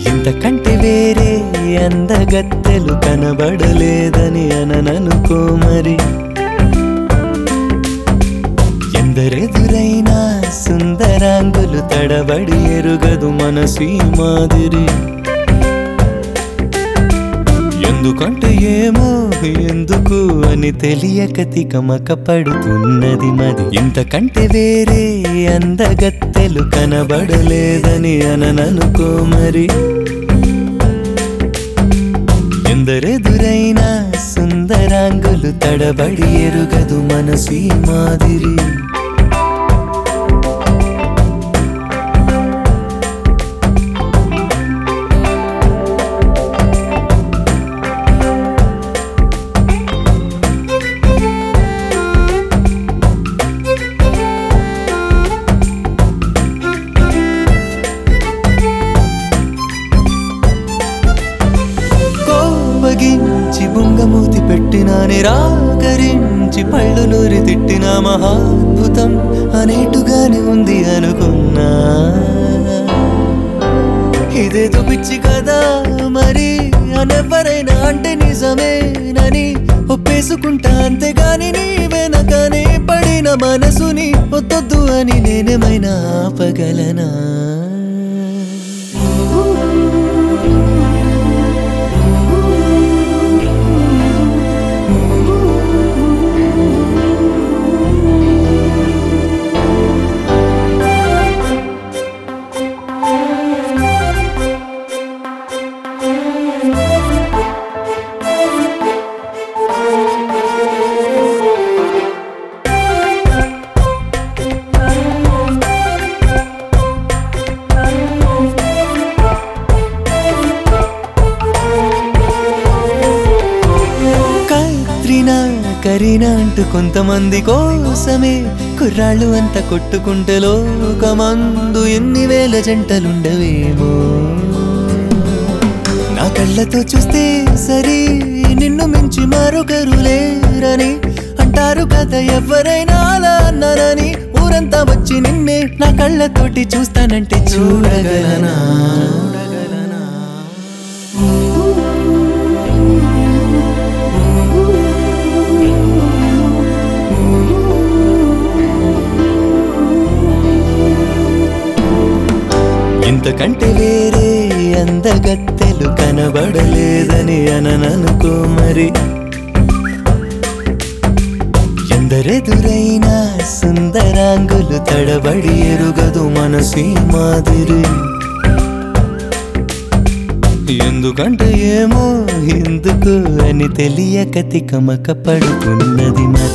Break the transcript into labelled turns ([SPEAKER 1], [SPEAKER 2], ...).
[SPEAKER 1] ఇంతకంటే వేరే అందగత్తెలు కనబడలేదని అనననుకో మరి ఎందరెదురైనా సుందరాంగులు తడబడి ఎరుగదు మనసు ఈ మాదిరి ఎందుకంటే ఏమో ఎందుకు అని తెలియక తికమక పడుతున్నది మది ఇంతకంటే వేరే అందగత్తెలు కనబడలేదని అనననుకో మరి ఎందరెదురైనా సుందరాంగులు తడబడి ఎరుగదు మనసు ఈ మాదిరి కోపగించి బుంగమూతి పెట్టిన నిరాకరించి పళ్ళు నూరి తిట్టిన మహాద్భుతం అనేటుగానే ఉంది అనుకున్నా ఇదేదో పిచ్చి కదా మరి అనెవరైనా అంటే నిజమేనని ఒప్పేసుకుంటా అంతేగాని నీ వెనకనే పడిన మనసుని వద్దొద్దు అని నేనేమైనా ఆపగలనా కత్రినా కరీనా అంటూ కొంతమంది కోసమే కుర్రాళ్ళు అంతా కొట్టుకుంటే లోకమందు ఎన్ని వేల జంటలుండవేమో నా కళ్ళతో చూస్తే సరి నిన్ను మించి మరొకరు లేరని అంటారు కదా ఎవరైనా అలా అన్నారని ఊరంతా వచ్చి నిన్నే నా కళ్ళతోటి చూస్తానంటే చూడగలనా చూడగలనా ఇంతకంటే వేరే అందగత్తెలు కనబడలేదని అనననుకో మరి ఎందరెదురైనా సుందరాంగులు తడబడి ఎరుగదు మనసు ఈ మాదిరి ఎందుకంటే ఏమో ఎందుకు అని తెలియక తికమక పడుతున్నది మరి